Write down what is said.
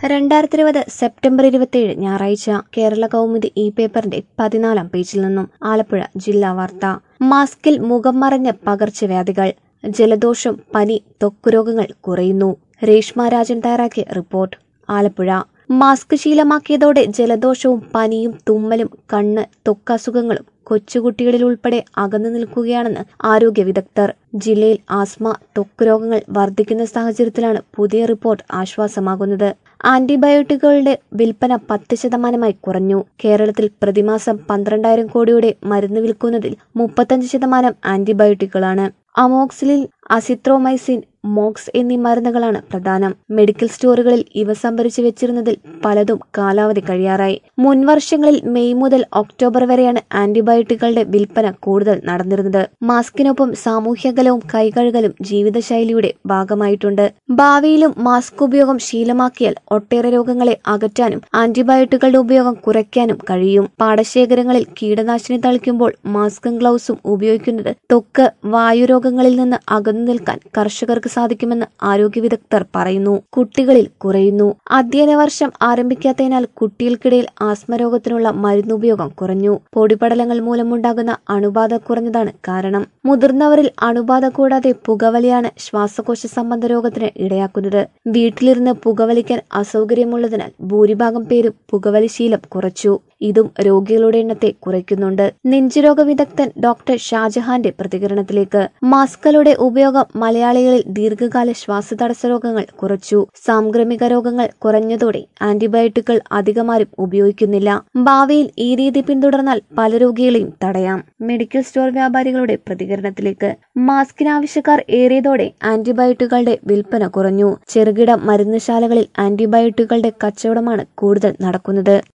രണ്ടായിരത്തി ഇരുപത് സെപ്റ്റംബർ ഇരുപത്തിയേഴ് ഞായറാഴ്ച കേരള കൗമുദി ഇ പേപ്പറിന്റെ പതിനാലാം പേജിൽ നിന്നും ആലപ്പുഴ ജില്ലാ വാർത്ത മാസ്കിൽ മുഖം മറഞ്ഞ് പകർച്ചവ്യാധികൾ ജലദോഷം പനി ത്വക്കുരോഗങ്ങൾ കുറയുന്നു രേഷ്മ രാജൻ തയ്യാറാക്കിയ റിപ്പോർട്ട് ആലപ്പുഴ മാസ്ക് ശീലമാക്കിയതോടെ ജലദോഷവും പനിയും തുമ്മലും കണ്ണ് ത്വക്കസുഖങ്ങളും കൊച്ചുകുട്ടികളിൽ ഉൾപ്പെടെ അകന്നു നിൽക്കുകയാണെന്ന് ആരോഗ്യ വിദഗ്ധർ ജില്ലയിൽ ആസ്മ ത്വക്ക് രോഗങ്ങൾ വർദ്ധിക്കുന്ന സാഹചര്യത്തിലാണ് പുതിയ റിപ്പോർട്ട് ആശ്വാസമാകുന്നത് ആന്റിബയോട്ടിക്കുകളുടെ വിൽപ്പന പത്ത് ശതമാനമായി കുറഞ്ഞു കേരളത്തിൽ പ്രതിമാസം പന്ത്രണ്ടായിരം കോടിയുടെ മരുന്ന് വിൽക്കുന്നതിൽ മുപ്പത്തഞ്ച് ശതമാനം ആന്റിബയോട്ടിക്കുകളാണ് അമോക്സിലിൻ അസിത്രോമൈസിൻ മോക്സ് എന്നീ മരുന്നുകളാണ് പ്രധാനം മെഡിക്കൽ സ്റ്റോറുകളിൽ ഇവ സംഭരിച്ചു വെച്ചിരുന്നതിൽ പലതും കാലാവധി കഴിയാറായി മുൻവർഷങ്ങളിൽ മെയ് മുതൽ ഒക്ടോബർ വരെയാണ് ആന്റിബയോട്ടിക്കുകളുടെ വിൽപ്പന കൂടുതൽ നടന്നിരുന്നത് മാസ്കിനൊപ്പം സാമൂഹ്യകലവും കൈകഴുകലും ജീവിതശൈലിയുടെ ഭാഗമായിട്ടുണ്ട് ഭാവിയിലും മാസ്ക് ഉപയോഗം ശീലമാക്കിയാൽ ഒട്ടേറെ രോഗങ്ങളെ അകറ്റാനും ആന്റിബയോട്ടിക്കുകളുടെ ഉപയോഗം കുറയ്ക്കാനും കഴിയും പാടശേഖരങ്ങളിൽ കീടനാശിനി തളിക്കുമ്പോൾ മാസ്കും ഗ്ലൗസും ഉപയോഗിക്കുന്നത് ത്വക്ക് വായുരോഗങ്ങളിൽ നിന്ന് അകന്നു നിൽക്കാൻ കർഷകർക്ക് സാധിക്കുമെന്ന് ആരോഗ്യ വിദഗ്ധർ പറയുന്നു കുട്ടികളിൽ കുറയുന്നു അധ്യയന വർഷം ആരംഭിക്കാത്തതിനാൽ കുട്ടികൾക്കിടയിൽ ആസ്മ രോഗത്തിനുള്ള മരുന്നുപയോഗം കുറഞ്ഞു പൊടിപടലങ്ങൾ മൂലമുണ്ടാകുന്ന അണുബാധ കുറഞ്ഞതാണ് കാരണം മുതിർന്നവരിൽ അണുബാധ കൂടാതെ പുകവലിയാണ് ശ്വാസകോശ സംബന്ധ രോഗത്തിന് ഇടയാക്കുന്നത് വീട്ടിലിരുന്ന് പുകവലിക്കാൻ അസൗകര്യമുള്ളതിനാൽ ഭൂരിഭാഗം പേരും പുകവലി ശീലം കുറച്ചു ഇതും രോഗികളുടെ എണ്ണത്തെ കുറയ്ക്കുന്നുണ്ട് നെഞ്ചുരോഗ വിദഗ്ധൻ ഡോക്ടർ ഷാജഹാന്റെ പ്രതികരണത്തിലേക്ക് മാസ്കുകളുടെ ഉപയോഗം മലയാളികളിൽ ദീർഘകാല ശ്വാസതടസ്സ രോഗങ്ങൾ കുറച്ചു സാംക്രമിക രോഗങ്ങൾ കുറഞ്ഞതോടെ ആന്റിബയോട്ടിക്കുകൾ അധികമാരും ഉപയോഗിക്കുന്നില്ല ഭാവിയിൽ ഈ രീതി പിന്തുടർന്നാൽ പല രോഗികളെയും തടയാം മെഡിക്കൽ സ്റ്റോർ വ്യാപാരികളുടെ പ്രതികരണത്തിലേക്ക് മാസ്കിന് ആവശ്യക്കാർ ഏറിയതോടെ ആന്റിബയോട്ടിക്കുകളുടെ വിൽപ്പന കുറഞ്ഞു ചെറുകിട മരുന്നുശാലകളിൽ ആന്റിബയോട്ടിക്കുകളുടെ കച്ചവടമാണ് കൂടുതൽ നടക്കുന്നത്